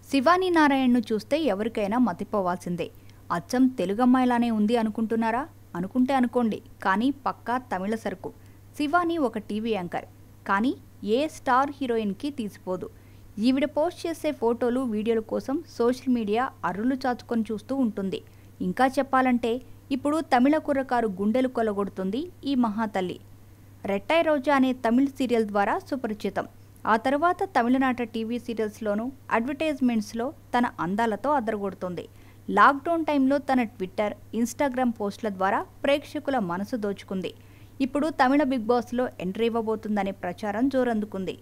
శివానీ నారాయణను చూస్తే ఎవరికైనా మతిపోవాల్సిందే అచ్చం తెలుగమ్మాయిలానే ఉంది అనుకుంటున్నారా అనుకుంటే అనుకోండి కానీ పక్కా తమిళ సరుకు శివానీ ఒక టీవీ యాంకర్ కానీ ఏ స్టార్ హీరోయిన్కి తీసిపోదు ఈవిడ పోస్ట్ చేసే ఫోటోలు వీడియోల కోసం సోషల్ మీడియా అర్రులు చాచుకొని చూస్తూ ఉంటుంది ఇంకా చెప్పాలంటే ఇప్పుడు తమిళ కుర్రకారు గుండెలు కొలగొడుతుంది ఈ మహాతల్లి రెట్టై రోజా అనే తమిళ్ సీరియల్ ద్వారా సుపరిచితం ఆ తర్వాత తమిళనాట టీవీ సీరియల్స్లోనూ అడ్వర్టైజ్మెంట్స్లో తన అందాలతో అదరగొడుతుంది లాక్డౌన్ టైంలో తన ట్విట్టర్ ఇన్స్టాగ్రామ్ పోస్టుల ద్వారా ప్రేక్షకుల మనసు దోచుకుంది ఇప్పుడు తమిళ బిగ్ బాస్లో ఎంట్రీ ఇవ్వబోతుందనే ప్రచారం జోరందుకుంది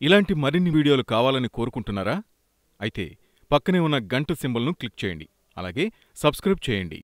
ఇలాంటి మరిన్ని వీడియోలు కావాలని కోరుకుంటున్నారా అయితే పక్కనే ఉన్న గంట సింబల్ను క్లిక్ చేయండి అలాగే సబ్స్క్రైబ్ చేయండి